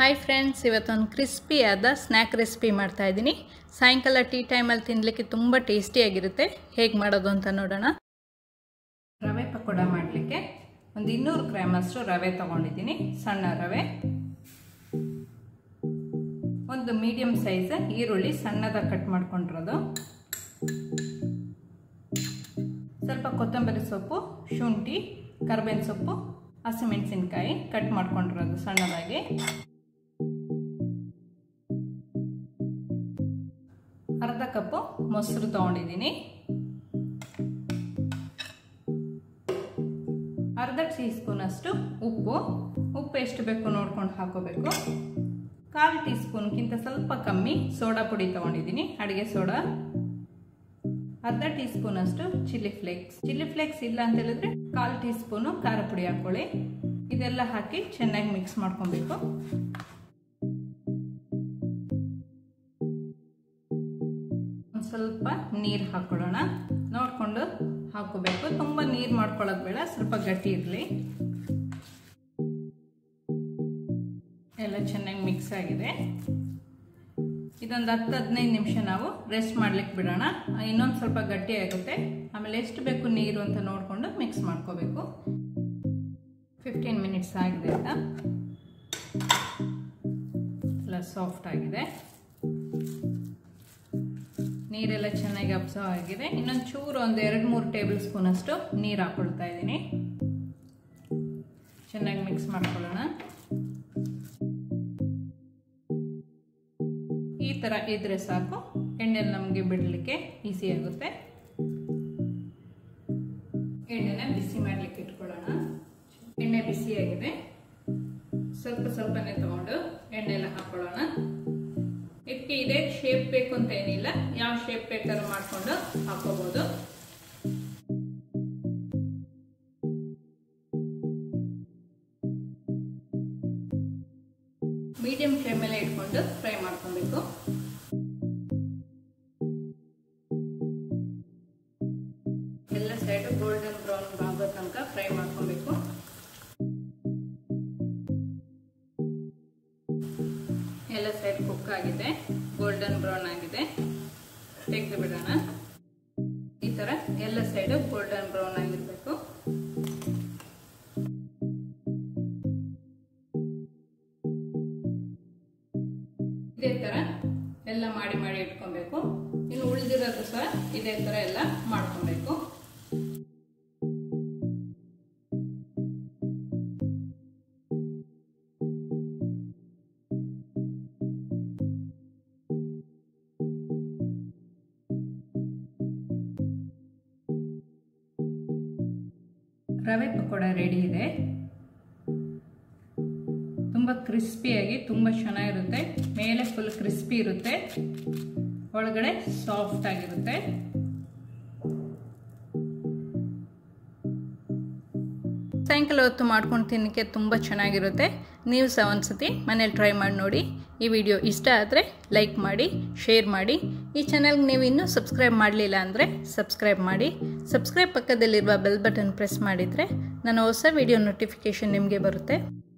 hi friends ಇವತ್ತೊಂದು ಕ್ರಿಸ್ಪಿಯಾದ snack recipe ಮಾಡ್ತಾ ಇದ್ದೀನಿ ಸಾಯಂಕಾಲ ಟೀ ಟೈಮಲ್ಲಿ ತಿನ್ನಲಿಕ್ಕೆ ತುಂಬ ಟೇಸ್ಟಿಯಾಗಿರುತ್ತೆ ಹೇಗೆ ಮಾಡೋದು ಅಂತ ನೋಡೋಣ ರವೆ ಪಕೋಡ ಮಾಡಲಿಕ್ಕೆ ಒಂದು ಇನ್ನೂರು ಗ್ರಾಮಷ್ಟು ರವೆ ತೊಗೊಂಡಿದ್ದೀನಿ ಸಣ್ಣ ರವೆ ಒಂದು ಮೀಡಿಯಮ್ ಸೈಜ್ ಈರುಳ್ಳಿ ಸಣ್ಣದಾಗಿ ಕಟ್ ಮಾಡ್ಕೊಂಡಿರೋದು ಸ್ವಲ್ಪ ಕೊತ್ತಂಬರಿ ಸೊಪ್ಪು ಶುಂಠಿ ಕರ್ಬೇವಿನ ಸೊಪ್ಪು ಹಸಿಮೆಣಸಿನ್ಕಾಯಿ ಕಟ್ ಮಾಡ್ಕೊಂಡಿರೋದು ಸಣ್ಣದಾಗಿ ಅರ್ಧ ಕಪ್ಪು ಮೊಸರು ತೊಗೊಂಡಿದ್ದೀನಿ ಅರ್ಧ ಟೀ ಸ್ಪೂನ್ ಅಷ್ಟು ಉಪ್ಪು ಉಪ್ಪು ಎಷ್ಟು ಬೇಕು ನೋಡ್ಕೊಂಡು ಹಾಕೋಬೇಕು ಕಾಲು ಟೀ ಸ್ಪೂನ್ಗಿಂತ ಸ್ವಲ್ಪ ಕಮ್ಮಿ ಸೋಡಾ ಪುಡಿ ತೊಗೊಂಡಿದ್ದೀನಿ ಅಡುಗೆ ಸೋಡಾ ಅರ್ಧ ಟೀ ಸ್ಪೂನ್ ಅಷ್ಟು ಚಿಲ್ಲಿ ಫ್ಲೇಕ್ಸ್ ಚಿಲ್ಲಿ ಫ್ಲೇಕ್ಸ್ ಇಲ್ಲ ಅಂತ ಹೇಳಿದ್ರೆ ಕಾಲು ಟೀ ಸ್ಪೂನು ಖಾರ ಪುಡಿ ಹಾಕೊಳ್ಳಿ ಇದೆಲ್ಲ ಹಾಕಿ ಚೆನ್ನಾಗಿ ಮಿಕ್ಸ್ ಮಾಡ್ಕೊಬೇಕು ಒಂದು ಸ್ವಲ್ಪ ನೀರು ಹಾಕೊಳ್ಳೋಣ ನೋಡಿಕೊಂಡು ಹಾಕೋಬೇಕು ತುಂಬ ನೀರು ಮಾಡ್ಕೊಳ್ಳೋದು ಬೇಡ ಸ್ವಲ್ಪ ಗಟ್ಟಿ ಇರಲಿ ಎಲ್ಲ ಚೆನ್ನಾಗಿ ಮಿಕ್ಸ್ ಆಗಿದೆ ಇದೊಂದು ಹತ್ತು ಹದಿನೈದು ನಿಮಿಷ ನಾವು ರೆಸ್ಟ್ ಮಾಡ್ಲಿಕ್ಕೆ ಬಿಡೋಣ ಇನ್ನೊಂದು ಸ್ವಲ್ಪ ಗಟ್ಟಿ ಆಗುತ್ತೆ ಆಮೇಲೆ ಎಷ್ಟು ಬೇಕು ನೀರು ಅಂತ ನೋಡಿಕೊಂಡು ಮಿಕ್ಸ್ ಮಾಡ್ಕೋಬೇಕು ಫಿಫ್ಟೀನ್ ಮಿನಿಟ್ಸ್ ಆಗಿದೆ ಅಂತ ಎಲ್ಲ ಸಾಫ್ಟ್ ಆಗಿದೆ ನೀರೆಲ್ಲ ಚೆನ್ನಾಗಿ ಅಬ್ಸರ್ವ್ ಆಗಿದೆ ಇನ್ನೊಂದು ಚೂರು ಒಂದು ಎರಡು ಮೂರು ಟೇಬಲ್ ಸ್ಪೂನ್ ಅಷ್ಟು ನೀರು ಹಾಕೊಳ್ತಾ ಇದ್ದೀನಿ ಚೆನ್ನಾಗಿ ಮಿಕ್ಸ್ ಮಾಡ್ಕೊಳ್ಳೋಣ ಈ ಥರ ಇದ್ರೆ ಸಾಕು ಎಣ್ಣೆಲಿ ನಮಗೆ ಬಿಡಲಿಕ್ಕೆ ಈಸಿ ಆಗುತ್ತೆ ಎಣ್ಣೆನ ಬಿಸಿ ಮಾಡಲಿಕ್ಕೆ ಇಟ್ಕೊಳ್ಳೋಣ ಎಣ್ಣೆ ಬಿಸಿಯಾಗಿದೆ ಸ್ವಲ್ಪ ಸ್ವಲ್ಪನೇ ತಗೊಂಡು ಎಣ್ಣೆಲ್ಲ ಹಾಕೊಳ್ಳೋಣ ಇದಕ್ಕೆ ಇದೇ ಶೇಪ್ ಬೇಕು ಅಂತ ಏನಿಲ್ಲ ಯಾವ ಶೇಪ್ ಬೇಕಾದ್ರೂ ಮಾಡ್ಕೊಂಡು ಹಾಕೋಬಹುದು ಮೀಡಿಯಂ ಫ್ಲೇಮಲ್ಲೇ ಇಟ್ಕೊಂಡು ಫ್ರೈ ಮಾಡ್ಕೊಬೇಕು ಎಲ್ಲ ಸೈಡ್ ಗೋಲ್ಡನ್ ಬ್ರೌನ್ ಆಗೋ ತನಕ ಫ್ರೈ ಮಾಡ್ಕೊಬೇಕು ಎಲ್ಲ ಸೈಡ್ ಕುಕ್ ಆಗಿದೆ ಗೋಲ್ಡನ್ ಬ್ರೌನ್ ಆಗಿದೆ ತೆಗೆದು ಬಿಡೋಣ ಈ ತರ ಎಲ್ಲ ಸೈಡು ಗೋಲ್ಡನ್ ಬ್ರೌನ್ ಆಗಿರ್ಬೇಕು ಇದೇ ತರ ಎಲ್ಲ ಮಾಡಿ ಮಾಡಿ ಇಟ್ಕೊಬೇಕು ಇನ್ನು ಉಳಿದಿರೋದು ಸಹ ಇದೇ ತರ ಎಲ್ಲ ಮಾಡ್ಕೊಬೇಕು ರವೆ ಪಕೋಡ ರೆಡಿ ಇದೆ ತುಂಬ ಕ್ರಿಸ್ಪಿಯಾಗಿ ತುಂಬ ಚೆನ್ನಾಗಿರುತ್ತೆ ಮೇಲೆ ಫುಲ್ ಕ್ರಿಸ್ಪಿ ಇರುತ್ತೆ ಒಳಗಡೆ ಸಾಫ್ಟ್ ಆಗಿರುತ್ತೆ ಸಾಯಂಕಾಲ ಹೊತ್ತು ಮಾಡ್ಕೊಂಡು ತಿನ್ನೋಕ್ಕೆ ತುಂಬ ಚೆನ್ನಾಗಿರುತ್ತೆ ನೀವು ಸಹ ಒಂದ್ಸತಿ ಮನೇಲಿ ಟ್ರೈ ಮಾಡಿ ನೋಡಿ ಈ ವಿಡಿಯೋ ಇಷ್ಟ ಆದರೆ ಲೈಕ್ ಮಾಡಿ ಶೇರ್ ಮಾಡಿ ಈ ಚಾನಲ್ಗೆ ನೀವು ಇನ್ನೂ ಸಬ್ಸ್ಕ್ರೈಬ್ ಮಾಡಲಿಲ್ಲ ಅಂದರೆ ಸಬ್ಸ್ಕ್ರೈಬ್ ಮಾಡಿ ಸಬ್ಸ್ಕ್ರೈಬ್ ಪಕ್ಕದಲ್ಲಿರುವ ಬೆಲ್ ಬಟನ್ ಪ್ರೆಸ್ ಮಾಡಿದರೆ ನನ್ನ ಹೊಸ ವಿಡಿಯೋ ನೋಟಿಫಿಕೇಷನ್ ನಿಮಗೆ ಬರುತ್ತೆ